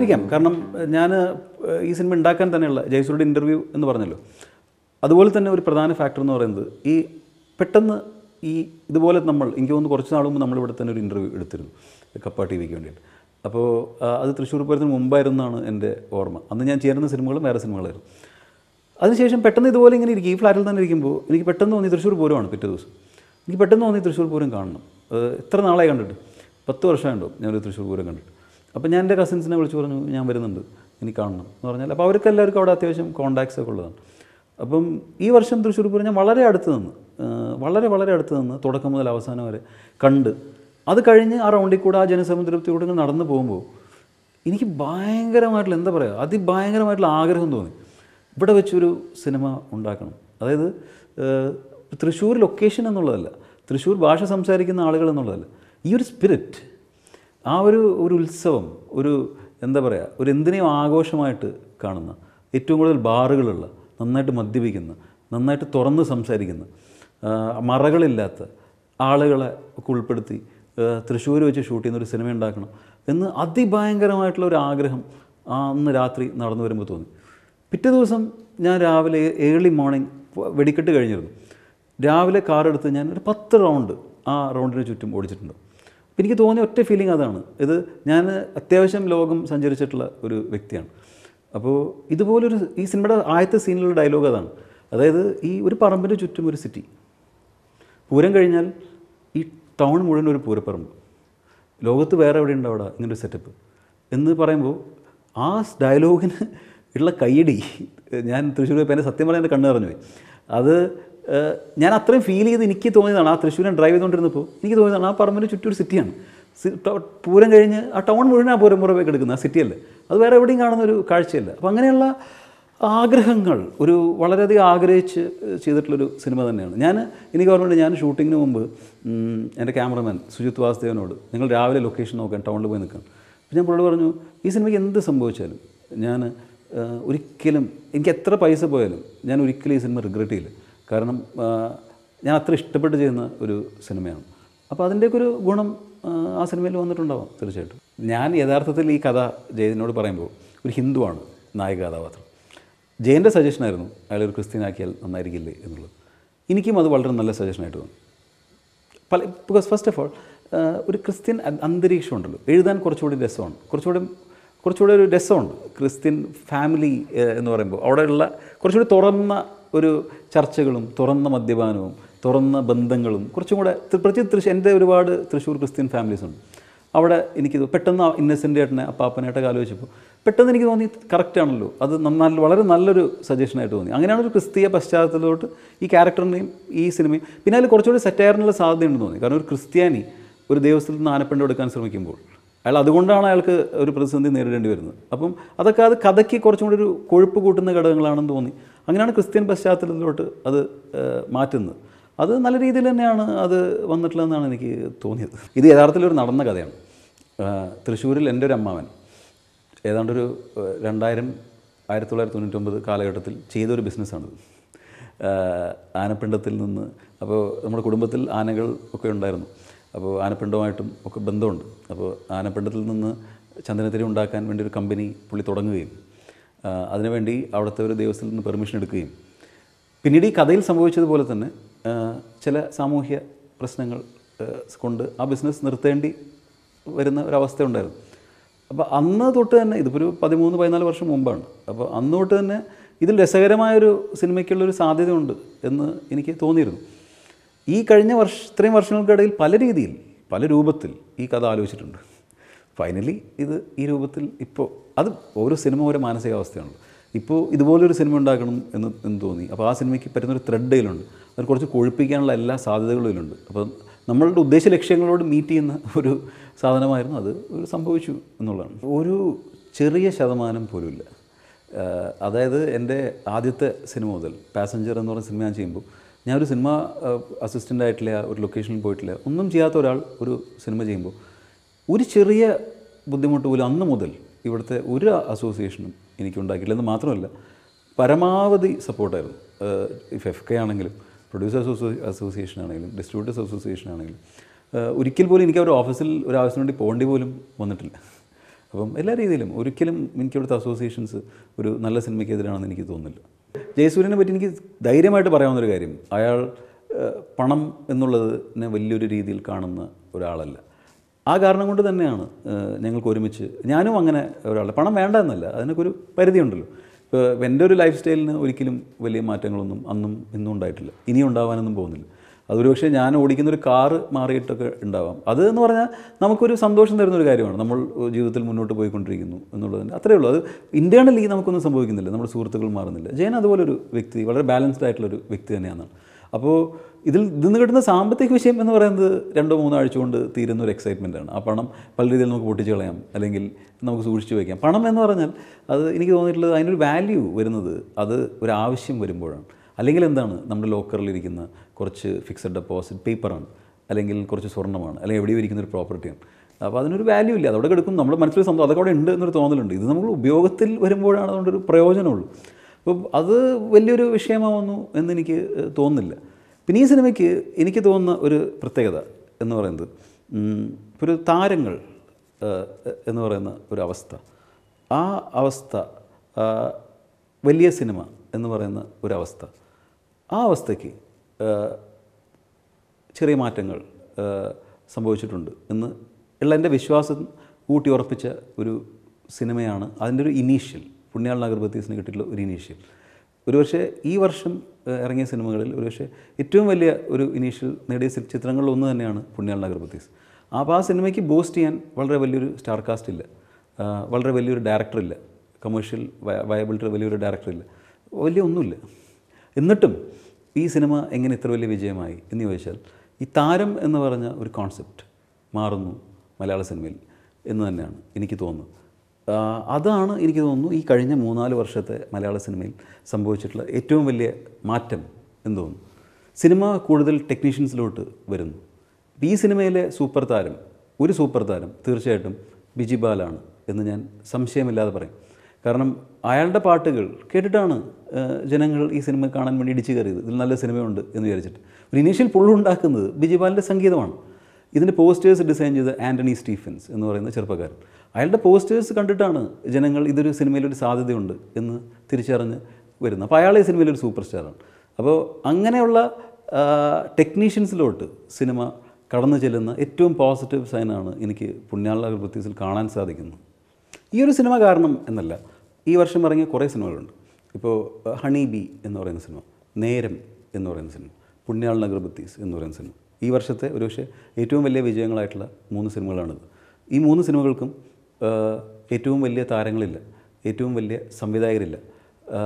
ആയിരിക്കാം കാരണം ഞാൻ ഈ സിനിമ ഉണ്ടാക്കാൻ തന്നെയുള്ള ജയസൂരുടെ ഇൻ്റർവ്യൂ എന്ന് പറഞ്ഞല്ലോ അതുപോലെ തന്നെ ഒരു പ്രധാന ഫാക്ടർ എന്ന് പറയുന്നത് ഈ പെട്ടെന്ന് ഈ ഇതുപോലെ നമ്മൾ എനിക്ക് തോന്നുന്നു കുറച്ച് നാൾ മുമ്പ് നമ്മളിവിടെ തന്നെ ഒരു ഇൻ്റർവ്യൂ എടുത്തിരുന്നു കപ്പ ടി വിക്ക് വേണ്ടിയിട്ട് അപ്പോൾ ആ, അത് തൃശ്ശൂർ പൂരത്തിന് മുമ്പായിരുന്നാണ് എൻ്റെ ഓർമ്മ അന്ന് ഞാൻ ചേരുന്ന സിനിമകളും വേറെ സിനിമകളായിരുന്നു അതിനുശേഷം പെട്ടെന്ന് ഇതുപോലെ ഇങ്ങനെ ഇരിക്കും ഈ ഫ്ലാറ്റിൽ തന്നെ ഇരിക്കുമ്പോൾ എനിക്ക് പെട്ടെന്ന് തോന്നി തൃശ്ശൂർ പൂരമാണ് പിറ്റേ ദിവസം എനിക്ക് പെട്ടെന്ന് തോന്നി തൃശ്ശൂർ പൂരം കാണണം ഏഹ് എത്ര നാളായി കണ്ടിട്ട് പത്ത് വർഷമായിട്ടുണ്ടോ ഞാനൊരു തൃശ്ശൂർ പൂരം കണ്ടിട്ട് അപ്പോൾ ഞാൻ എൻ്റെ കസിൻസിനെ വിളിച്ച് പറഞ്ഞു ഞാൻ വരുന്നുണ്ട് എനിക്ക് കാണണം എന്ന് പറഞ്ഞാൽ അപ്പോൾ അവർക്ക് എല്ലാവർക്കും അവിടെ അത്യാവശ്യം കോൺടാക്ട്സ് ഒക്കെ ഉള്ളതാണ് അപ്പം ഈ വർഷം തൃശ്ശൂർ പൂരം ഞാൻ വളരെ അടുത്ത് നിന്ന് ഏഹ് വളരെ വളരെ അടുത്ത് നിന്ന് തുടക്കം മുതൽ അവസാനം വരെ കണ്ട് അത് കഴിഞ്ഞ് ആ റൗണ്ടിൽ കൂടെ ആ ജനസമുദ്രത്തിലൂടെ ഇങ്ങനെ നടന്നു പോകുമ്പോൾ എനിക്ക് ഭയങ്കരമായിട്ടുള്ള എന്താ പറയുക അതിഭയങ്കരമായിട്ടുള്ള ആഗ്രഹം തോന്നി ഇവിടെ വെച്ചൊരു സിനിമ ഉണ്ടാക്കണം അതായത് ഏഹ്, തൃശ്ശൂർ ലൊക്കേഷൻ എന്നുള്ളതല്ല തൃശ്ശൂർ ഭാഷ സംസാരിക്കുന്ന ആളുകൾ എന്നുള്ളതല്ല ഈ ഒരു സ്പിരിറ്റ് ആ ഒരു ഒരു ഉത്സവം ഒരു എന്താ പറയുക ഒരു എന്തിനേയും ആഘോഷമായിട്ട് കാണുന്ന ഏറ്റവും കൂടുതൽ ബാറുകളുള്ള നന്നായിട്ട് മദ്യപിക്കുന്ന നന്നായിട്ട് തുറന്ന് സംസാരിക്കുന്ന ആ, മറകളില്ലാത്ത ആളുകളെ ഒക്കെ ഉൾപ്പെടുത്തി തൃശ്ശൂർ വെച്ച് ഷൂട്ട് ചെയ്യുന്ന ഒരു സിനിമ ഉണ്ടാക്കണം എന്ന് അതിഭയങ്കരമായിട്ടുള്ള ഒരു ആഗ്രഹം ആ അന്ന് രാത്രി നടന്നു വരുമ്പോൾ തോന്നി പിറ്റേ ദിവസം ഞാൻ രാവിലെ ഏർലി മോർണിംഗ് വെടിക്കെട്ട് കഴിഞ്ഞിരുന്നു രാവിലെ കാർ എടുത്ത് ഞാൻ ഒരു പത്ത് റൗണ്ട് ആ റൗണ്ടിന് ചുറ്റും ഓടിച്ചിട്ടുണ്ട് അപ്പോൾ എനിക്ക് തോന്നിയ ഒറ്റ ഫീലിംഗ് അതാണ് ഇത് ഞാൻ അത്യാവശ്യം ലോകം സഞ്ചരിച്ചിട്ടുള്ള ഒരു വ്യക്തിയാണ് അപ്പോൾ ഇതുപോലൊരു ഈ സിനിമയുടെ ആദ്യത്തെ സീനിലുള്ള ഡയലോഗ് അതാണ് അതായത് ഈ ഒരു പറമ്പിൻ്റെ ചുറ്റും ഒരു സിറ്റി പൂരം കഴിഞ്ഞാൽ ഈ ടൗൺ മുഴുവൻ ഒരു പൂരപ്പറമ്പ് ലോകത്ത് വേറെ എവിടെ ഉണ്ട് അവിടെ ഇങ്ങനൊരു സെറ്റപ്പ് എന്ന് പറയുമ്പോൾ ആ ഡയലോഗിന് ഉള്ള കയ്യടി ഞാൻ തൃശ്ശൂർ പോയപ്പോൾ എൻ്റെ സത്യം പറയാൻ എൻ്റെ കണ്ണ് നിറഞ്ഞു പോയി അത് ഏഹ്, ഞാൻ അത്രയും ഫീൽ ചെയ്ത് എനിക്ക് തോന്നിയതാണ് ആ തൃശ്ശൂരൻ ഡ്രൈവ് ചെയ്തുകൊണ്ടിരുന്നപ്പോൾ എനിക്ക് തോന്നിയതാണ് ആ പറമ്പിന് ചുറ്റും ഒരു സിറ്റിയാണ് സി- ട- പൂരം കഴിഞ്ഞ് ആ ടൗൺ മുഴുവൻ ആ പൂരം പുറമേ കിടക്കുന്ന ആ സിറ്റിയല്ലേ അത് വേറെ എവിടെയും കാണുന്ന ഒരു കാഴ്ചയല്ല അപ്പോൾ അങ്ങനെയുള്ള ആഗ്രഹങ്ങൾ ഒരു വളരെയധികം ആഗ്രഹിച്ച് ചെയ്തിട്ടുള്ളൊരു സിനിമ തന്നെയാണ് ഞാൻ എനിക്ക് ഓർമ്മയുണ്ട് ഞാൻ ഷൂട്ടിങ്ങിന് മുമ്പ് ഉം, എൻ്റെ ക്യാമറമാൻ സുജിത് വാസുദേവനോട് നിങ്ങൾ രാവിലെ ലൊക്കേഷൻ നോക്കാൻ ടൗണിൽ പോയി നിൽക്കണം അപ്പോൾ ഞാൻ പുള്ളിയോട് പറഞ്ഞു ഈ സിനിമയ്ക്ക് എന്ത് സംഭവിച്ചാലും ഞാൻ ആ, ഒരിക്കലും എനിക്ക് എത്ര പൈസ പോയാലും ഞാൻ ഒരിക്കലും ഈ സിനിമ റിഗ്രറ്റ് ചെയ്യില്ല കാരണം ആ, ഞാൻ അത്ര ഇഷ്ടപ്പെട്ട് ചെയ്യുന്ന ഒരു സിനിമയാണ് അപ്പോൾ അതിൻ്റെയൊക്കെ ഒരു ഗുണം ആ, ആ സിനിമയിൽ വന്നിട്ടുണ്ടാവാം തീർച്ചയായിട്ടും ഞാൻ യഥാർത്ഥത്തിൽ ഈ കഥ ജയതിനോട് പറയുമ്പോൾ ഒരു ഹിന്ദുവാണ് നായിക കഥാപാത്രം ജയൻ്റെ സജഷനായിരുന്നു അയാൾ ഒരു ക്രിസ്ത്യനാക്കിയാൽ നന്നായിരിക്കില്ലേ എന്നുള്ളത് എനിക്കും അത് വളരെ നല്ല സജഷനായിട്ട് തോന്നി പല ബിക്കോസ് ഫസ്റ്റ് ഓഫ് ഓൾ ഒരു ക്രിസ്ത്യൻ അ- അന്തരീക്ഷം ഉണ്ടല്ലോ എഴുതാൻ കുറച്ചുകൂടി രസമാണ് കുറച്ചുകൂടി കുറച്ചുകൂടി ഒരു രസമുണ്ട് ക്രിസ്ത്യൻ ഫാമിലി ഏഹ്, എന്ന് പറയുമ്പോൾ അവിടെയുള്ള കുറച്ചുകൂടി തുറന്ന ഒരു ചർച്ചകളും തുറന്ന മദ്യപാനവും തുറന്ന ബന്ധങ്ങളും കുറച്ചും കൂടെ ത- പ്രത്യേകിച്ച് തൃശ്ശൂർ എൻ്റെ ഒരുപാട് തൃശ്ശൂർ ക്രിസ്ത്യൻ ഫാമിലീസ് ഉണ്ട് അവിടെ എനിക്ക് തോ- പെട്ടെന്ന് ഇന്നസെൻ്റ് ഏട്ടനെ അപ്പാപ്പനായിട്ടൊക്കെ ആലോചിച്ചപ്പോൾ പെട്ടെന്ന് എനിക്ക് തോന്നി കറക്റ്റ് ആണല്ലോ അത് നന്ന വളരെ നല്ലൊരു സജഷനായിട്ട് തോന്നി അങ്ങനെയാണ് ഒരു ക്രിസ്തീയ പശ്ചാത്തലത്തോട്ട് ഈ ക്യാരക്ടറിനെയും ഈ സിനിമയും പിന്നെ അതിൽ കുറച്ചുകൂടി സെറ്റായറിനുള്ള സാധ്യതയുണ്ടെന്ന് തോന്നി കാരണം ഒരു ക്രിസ്ത്യാനി ഒരു ദൈവസ്ഥലത്ത് നിന്ന് ആനപ്പിണ്ടം എടുക്കാൻ ശ്രമിക്കുമ്പോൾ അയാൾ അതുകൊണ്ടാണ് അയാൾക്ക് ഒരു പ്രതിസന്ധി നേരിടേണ്ടി വരുന്നത് അപ്പം അതൊക്കെ അത് കഥയ്ക്ക് കുറച്ചും കൂടി ഒരു കൊഴുപ്പ് കൂട്ടുന്ന ഘടകങ്ങളാണെന്ന് തോന്നി അങ്ങനെയാണ് ക്രിസ്ത്യൻ പശ്ചാത്തലത്തിലോട്ട് അത് ഏഹ്, മാറ്റുന്നത് അത് നല്ല രീതിയിൽ തന്നെയാണ് അത് വന്നിട്ടുള്ളതെന്നാണ് എനിക്ക് തോന്നിയത് ഇത് യഥാർത്ഥത്തിൽ ഒരു നടന്ന കഥയാണ് ഏഹ്, തൃശ്ശൂരിൽ എൻ്റെ ഒരു അമ്മാവൻ ഏതാണ്ടൊരു ഏഹ്, രണ്ടായിരം ആയിരത്തി തൊള്ളായിരത്തി തൊണ്ണൂറ്റൊമ്പത് കാലഘട്ടത്തിൽ ചെയ്തൊരു ബിസിനസ്സാണിത് ഏഹ്, ആനപ്പിണ്ടത്തിൽ നിന്ന് അപ്പോൾ നമ്മുടെ കുടുംബത്തിൽ ആനകൾ ഒക്കെ ഉണ്ടായിരുന്നു അപ്പോൾ ആനപ്പിണ്ടവുമായിട്ടും ഒക്കെ ബന്ധമുണ്ട് അപ്പോൾ ആനപ്പിണ്ടത്തിൽ നിന്ന് ചന്ദനത്തിരി ഉണ്ടാക്കാൻ വേണ്ടി ഒരു കമ്പനി പുള്ളി തുടങ്ങുകയും ആ, അതിനുവേണ്ടി അവിടുത്തെ ഒരു ദേവസ്ഥത്തിൽ നിന്ന് പെർമിഷൻ എടുക്കുകയും പിന്നീട് ഈ കഥയിൽ സംഭവിച്ചതുപോലെ തന്നെ ആ, ചില സാമൂഹ്യ പ്രശ്നങ്ങൾ ആ, കൊണ്ട് ആ ബിസിനസ് നിർത്തേണ്ടി വരുന്ന ഒരവസ്ഥ ഉണ്ടായിരുന്നു അപ്പോൾ അന്ന് തൊട്ട് തന്നെ ഇതിപ്പോൾ ഒരു പതിമൂന്ന് പതിനാല് വർഷം മുമ്പാണ് അപ്പോൾ അന്ന് തൊട്ട് തന്നെ ഇതിൽ രസകരമായൊരു സിനിമയ്ക്കുള്ളൊരു സാധ്യതയുണ്ട് എന്ന് എനിക്ക് തോന്നിയിരുന്നു ഈ കഴിഞ്ഞ വർഷ ഇത്രയും വർഷങ്ങൾക്കിടയിൽ പല രീതിയിൽ പല രൂപത്തിൽ ഈ കഥ ആലോചിച്ചിട്ടുണ്ട് ഫൈനലി ഇത് ഈ രൂപത്തിൽ ഇപ്പോൾ അത് ഓരോ സിനിമ ഓരോ മാനസികാവസ്ഥയാണ് ഇപ്പോൾ ഇതുപോലൊരു സിനിമ ഉണ്ടാക്കണം എന്ന് എന്ന് തോന്നി അപ്പോൾ ആ സിനിമയ്ക്ക് പറ്റുന്നൊരു ത്രെഡ് ഇതിലുണ്ട് അത് കുറച്ച് കൊഴുപ്പിക്കാനുള്ള എല്ലാ സാധ്യതകളും ഇതിലുണ്ട് അപ്പോൾ നമ്മളുടെ ഉദ്ദേശ ലക്ഷ്യങ്ങളോട് മീറ്റ് ചെയ്യുന്ന ഒരു സാധനമായിരുന്നു അത് ഒരു സംഭവിച്ചു എന്നുള്ളതാണ് ഒരു ചെറിയ ശതമാനം പോലുമില്ല ആഹ് അതായത് എൻ്റെ ആദ്യത്തെ സിനിമ മുതൽ പാസഞ്ചർ എന്ന് പറഞ്ഞ സിനിമ ഞാൻ ചെയ്യുമ്പോൾ ഞാൻ ഒരു സിനിമ അസിസ്റ്റൻ്റ് ആയിട്ടില്ല ഒരു ലൊക്കേഷനിൽ പോയിട്ടില്ല ഒന്നും ചെയ്യാത്ത ഒരാൾ ഒരു സിനിമ ചെയ്യുമ്പോൾ ഒരു ചെറിയ ബുദ്ധിമുട്ട് പോലും അന്ന് മുതൽ ഇവിടുത്തെ ഒരു അസോസിയേഷനും എനിക്ക് ഉണ്ടാക്കിയില്ല എന്ന് മാത്രമല്ല പരമാവധി സപ്പോർട്ടായിരുന്നു ഇഫ് എഫ് കെ ആണെങ്കിലും പ്രൊഡ്യൂസേഴ്സ് അസോസിയേഷൻ ആണെങ്കിലും ഡിസ്ട്രിബ്യൂട്ടേഴ്സ് അസോസിയേഷൻ ആണെങ്കിലും ആഹ് ഒരിക്കൽ പോലും എനിക്ക് ഒരു ഓഫീസിൽ ഒരു ആവശ്യത്തിന് വേണ്ടി പോകേണ്ടി പോലും വന്നിട്ടില്ല അപ്പം എല്ലാ രീതിയിലും ഒരിക്കലും എനിക്ക് ഇവിടുത്തെ അസോസിയേഷൻസ് ഒരു നല്ല സിനിമയ്ക്കെതിരാണെന്ന് എനിക്ക് തോന്നുന്നില്ല ജയസൂര്യനെ പറ്റി എനിക്ക് ധൈര്യമായിട്ട് പറയാവുന്നൊരു കാര്യം അയാൾ ഏഹ്, പണം എന്നുള്ളതിനെ വലിയൊരു രീതിയിൽ കാണുന്ന ഒരാളല്ല ആ കാരണം കൊണ്ട് തന്നെയാണ് ഏഹ്, ഞങ്ങൾക്ക് ഒരുമിച്ച് ഞാനും അങ്ങനെ ഒരാൾ പണം വേണ്ട എന്നല്ല അതിനൊക്കെ ഒരു പരിധിയുണ്ടല്ലോ ഇപ്പോൾ എൻ്റെ ഒരു ലൈഫ് സ്റ്റൈലിന് ഒരിക്കലും വലിയ മാറ്റങ്ങളൊന്നും അന്നും ഇന്നും ഉണ്ടായിട്ടില്ല ഇനിയും ഉണ്ടാവാനൊന്നും പോകുന്നില്ല അതൊരു പക്ഷേ ഞാൻ ഓടിക്കുന്ന ഒരു കാറ് മാറിയിട്ടൊക്കെ ഉണ്ടാവാം അത് എന്ന് പറഞ്ഞാൽ നമുക്കൊരു സന്തോഷം തരുന്ന ഒരു കാര്യമാണ് നമ്മൾ ജീവിതത്തിൽ മുന്നോട്ട് പോയിക്കൊണ്ടിരിക്കുന്നു എന്നുള്ളതിന് അത്രയേ ഉള്ളൂ അത് ഇൻറ്റേർണലി നമുക്കൊന്നും സംഭവിക്കുന്നില്ല നമ്മുടെ സുഹൃത്തുക്കൾ മാറുന്നില്ല ജയൻ അതുപോലൊരു വ്യക്തി വളരെ ബാലൻസ്ഡ് ആയിട്ടുള്ളൊരു വ്യക്തി തന്നെയാണ് അപ്പോൾ ഇതിൽ ഇതിന്ന് കിട്ടുന്ന സാമ്പത്തിക വിഷയം എന്ന് പറയുന്നത് രണ്ടോ മൂന്നോ ആഴ്ച കൊണ്ട് തീരുന്ന ഒരു എക്സൈറ്റ്മെൻ്റ് ആണ് ആ പണം പല രീതിയിൽ നമുക്ക് പൊട്ടിച്ച് കളയാം അല്ലെങ്കിൽ നമുക്ക് സൂക്ഷിച്ച് വയ്ക്കാം പണം എന്ന് പറഞ്ഞാൽ അത് എനിക്ക് തോന്നിയിട്ടുള്ളത് അതിനൊരു വാല്യൂ വരുന്നത് അത് ഒരു ആവശ്യം വരുമ്പോഴാണ് അല്ലെങ്കിൽ എന്താണ് നമ്മുടെ ലോക്കറിലിരിക്കുന്ന കുറച്ച് ഫിക്സഡ് ഡെപ്പോസിറ്റ് പേപ്പറാണ് അല്ലെങ്കിൽ കുറച്ച് സ്വർണ്ണമാണ് അല്ലെങ്കിൽ എവിടെയോ ഇരിക്കുന്ന ഒരു പ്രോപ്പർട്ടിയാണ് അപ്പോൾ അതിനൊരു വാല്യൂ ഇല്ല അതവിടെ കിടക്കും നമ്മുടെ മനസ്സിൽ സംഭവം അതൊക്കെ അവിടെ ഉണ്ട് എന്നൊരു തോന്നലുണ്ട് ഇത് നമ്മൾ ഉപയോഗത്തിൽ വരുമ്പോഴാണ് അതുകൊണ്ടൊരു പ്രയോജനമുള്ളൂ അപ്പോൾ അത് വലിയൊരു വിഷയമാവുന്നു എന്നെനിക്ക് ഏഹ്, തോന്നുന്നില്ല പിന്നെ ഈ സിനിമയ്ക്ക് എനിക്ക് തോന്നുന്ന ഒരു പ്രത്യേകത എന്ന് പറയുന്നത് ഉം, ഇപ്പോൾ ഒരു താരങ്ങൾ ഏഹ്, എന്ന് പറയുന്ന ഒരു അവസ്ഥ ആ അവസ്ഥ ആ, വലിയ സിനിമ എന്ന് പറയുന്ന ഒരവസ്ഥ ആ അവസ്ഥയ്ക്ക് ഏഹ്, ചെറിയ മാറ്റങ്ങൾ ഏഹ്, സംഭവിച്ചിട്ടുണ്ട് എന്ന് ഉള്ള എൻ്റെ വിശ്വാസം ഊട്ടി ഉറപ്പിച്ച ഒരു സിനിമയാണ് അതിൻ്റെ ഒരു ഇനീഷ്യൽ പുണ്യാൾ നഗർ ബത്തീസിന് കിട്ടിയിട്ടുള്ള ഒരു ഇനീഷ്യൽ ഒരുപക്ഷെ ഈ വർഷം ഏഹ്, ഇറങ്ങിയ സിനിമകളിൽ ഒരുപക്ഷെ ഏറ്റവും വലിയ ഒരു ഇനീഷ്യൽ നേടിയ സി- ചിത്രങ്ങളിൽ ഒന്ന് തന്നെയാണ് പുണ്യാൾ നഗർ ബത്തീസ് അപ്പോൾ ആ സിനിമയ്ക്ക് ബൂസ്റ്റ് ചെയ്യാൻ വളരെ വലിയൊരു സ്റ്റാർ കാസ്റ്റ് ഇല്ല ആഹ്, വളരെ വലിയൊരു ഡയറക്ടർ ഇല്ല കമേഴ്ഷ്യൽ വയബിലിറ്റി വലിയൊരു ഡയറക്ടർ ഇല്ല വലിയ ഒന്നുമില്ല എന്നിട്ടും ഈ സിനിമ എങ്ങനെ ഇത്ര വലിയ വിജയമായി എന്ന് ചോദിച്ചാൽ ഈ താരം എന്ന് പറഞ്ഞ ഒരു കോൺസെപ്റ്റ് മാറുന്നു മലയാള സിനിമയിൽ എന്ന് തന്നെയാണ് എനിക്ക് തോന്നുന്നത് ആ, അതാണ് എനിക്ക് തോന്നുന്നു ഈ കഴിഞ്ഞ മൂന്നാല് വർഷത്തെ മലയാള സിനിമയിൽ സംഭവിച്ചിട്ടുള്ള ഏറ്റവും വലിയ മാറ്റം എന്ന് തോന്നുന്നു സിനിമ കൂടുതൽ ടെക്നീഷ്യൻസിലോട്ട് വരുന്നു ഈ സിനിമയിലെ സൂപ്പർ താരം ഒരു സൂപ്പർ താരം തീർച്ചയായിട്ടും ബിജി ബാലാണ് എന്ന് ഞാൻ സംശയമില്ലാതെ പറയും കാരണം അയാളുടെ പാട്ടുകൾ കേട്ടിട്ടാണ് ആ, ജനങ്ങൾ ഈ സിനിമ കാണാൻ വേണ്ടി ഇടിച്ചു കയറിയത് ഇതിൽ നല്ല സിനിമയുണ്ട് എന്ന് വിചാരിച്ചിട്ട് ഒരു ഇനീഷ്യൽ പുള്ളുണ്ടാക്കുന്നത് ബിജിപാലിൻ്റെ സംഗീതമാണ് ഇതിൻ്റെ പോസ്റ്റേഴ്സ് ഡിസൈൻ ചെയ്ത ആൻ്റണി സ്റ്റീഫൻസ് എന്ന് പറയുന്ന ചെറുപ്പക്കാരൻ അയാളുടെ പോസ്റ്റേഴ്സ് കണ്ടിട്ടാണ് ജനങ്ങൾ ഇതൊരു സിനിമയിലൊരു സാധ്യതയുണ്ട് എന്ന് തിരിച്ചറിഞ്ഞ് വരുന്നത് അപ്പോൾ അയാൾ ഈ സിനിമയിലൊരു സൂപ്പർ സ്റ്റാറാണ് അപ്പോൾ അങ്ങനെയുള്ള ടെക്നീഷ്യൻസിലോട്ട് സിനിമ കടന്നു ചെല്ലുന്ന ഏറ്റവും പോസിറ്റീവ് സൈനാണ് എനിക്ക് പുണ്യാള പ്രത്യേകിച്ചിൽ കാണാൻ സാധിക്കുന്നത് ഈ ഒരു സിനിമ കാരണം എന്നല്ല ഈ വർഷം ഇറങ്ങിയ കുറേ സിനിമകളുണ്ട് ഇപ്പോൾ ഹണി ബി എന്ന് പറയുന്ന സിനിമ നേരം എന്ന് പറയുന്ന സിനിമ പുണ്യാൾ നഗർ ബത്തീസ് എന്ന് പറയുന്ന സിനിമ ഈ വർഷത്തെ ഒരുപക്ഷെ ഏറ്റവും വലിയ വിജയങ്ങളായിട്ടുള്ള മൂന്ന് സിനിമകളാണിത് ഈ മൂന്ന് സിനിമകൾക്കും ആ, ഏറ്റവും വലിയ താരങ്ങളില്ല ഏറ്റവും വലിയ സംവിധായകരില്ല ആ,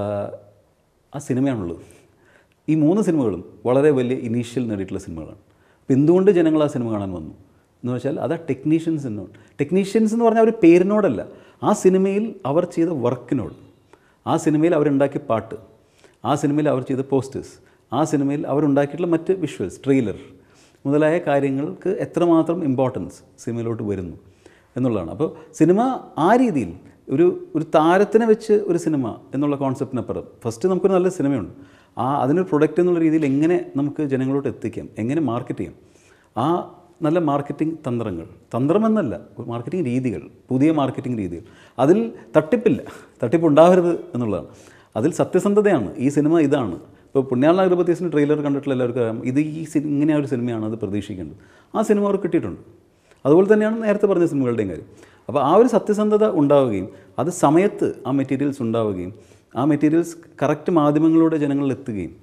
ആ സിനിമയാണുള്ളത് ഈ മൂന്ന് സിനിമകളും വളരെ വലിയ ഇനീഷ്യൽ നേടിയിട്ടുള്ള സിനിമകളാണ് അപ്പോൾ എന്തുകൊണ്ട് ജനങ്ങൾ ആ സിനിമ കാണാൻ വന്നു എന്ന് വെച്ചാൽ അത് ആ ടെക്നീഷ്യൻസ് എന്നോട് ടെക്നീഷ്യൻസ് എന്ന് പറഞ്ഞാൽ ഒരു പേരിനോടല്ല ആ സിനിമയിൽ അവർ ചെയ്ത വർക്കിനോട് ആ സിനിമയിൽ അവരുണ്ടാക്കിയ പാട്ട് ആ സിനിമയിൽ അവർ ചെയ്ത പോസ്റ്റേഴ്സ് ആ സിനിമയിൽ അവരുണ്ടാക്കിയിട്ടുള്ള മറ്റ് വിഷ്വൽസ് ട്രെയിലർ മുതലായ കാര്യങ്ങൾക്ക് എത്രമാത്രം ഇമ്പോർട്ടൻസ് സിനിമയിലോട്ട് വരുന്നു എന്നുള്ളതാണ് അപ്പോൾ സിനിമ ആ രീതിയിൽ ഒരു ഒരു താരത്തിനെ വെച്ച് ഒരു സിനിമ എന്നുള്ള കോൺസെപ്റ്റിനപ്പുറം ഫസ്റ്റ് നമുക്കൊരു നല്ല സിനിമയുണ്ട് ആ അതിനൊരു പ്രൊഡക്റ്റ് എന്നുള്ള രീതിയിൽ എങ്ങനെ നമുക്ക് ജനങ്ങളോട്ട് എത്തിക്കാം എങ്ങനെ മാർക്കറ്റ് ചെയ്യാം ആ നല്ല മാർക്കറ്റിംഗ് തന്ത്രങ്ങൾ തന്ത്രമെന്നല്ല മാർക്കറ്റിംഗ് രീതികൾ പുതിയ മാർക്കറ്റിംഗ് രീതികൾ അതിൽ തട്ടിപ്പില്ല തട്ടിപ്പ് ഉണ്ടാവരുത് എന്നുള്ളതാണ് അതിൽ സത്യസന്ധതയാണ് ഈ സിനിമ ഇതാണ് ഇപ്പോൾ പുണ്യാള അഗർബത്തീസിൻ്റെ ട്രെയിലർ കണ്ടിട്ടുള്ള എല്ലാവർക്കും അറിയാം ഇത് ഈ സിനി ഇങ്ങനെ ഒരു സിനിമയാണ് അത് പ്രതീക്ഷിക്കേണ്ടത് ആ സിനിമ അവർക്ക് കിട്ടിയിട്ടുണ്ട് അതുപോലെ തന്നെയാണ് നേരത്തെ പറഞ്ഞ സിനിമകളുടെയും കാര്യം അപ്പോൾ ആ ഒരു സത്യസന്ധത ഉണ്ടാവുകയും അത് സമയത്ത് ആ മെറ്റീരിയൽസ് ഉണ്ടാവുകയും ആ മെറ്റീരിയൽസ് കറക്റ്റ് മാധ്യമങ്ങളിലൂടെ ജനങ്ങളിൽ എത്തുകയും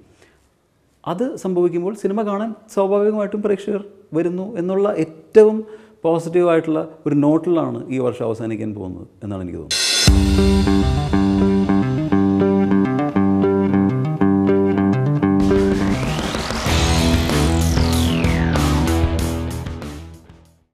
അത് സംഭവിക്കുമ്പോൾ സിനിമ കാണാൻ സ്വാഭാവികമായിട്ടും പ്രേക്ഷകർ വരുന്നു എന്നുള്ള ഏറ്റവും പോസിറ്റീവായിട്ടുള്ള ഒരു നോട്ടിലാണ് ഈ വർഷം അവസാനിക്കാൻ പോകുന്നത് എന്നാണ് എനിക്ക് തോന്നുന്നത്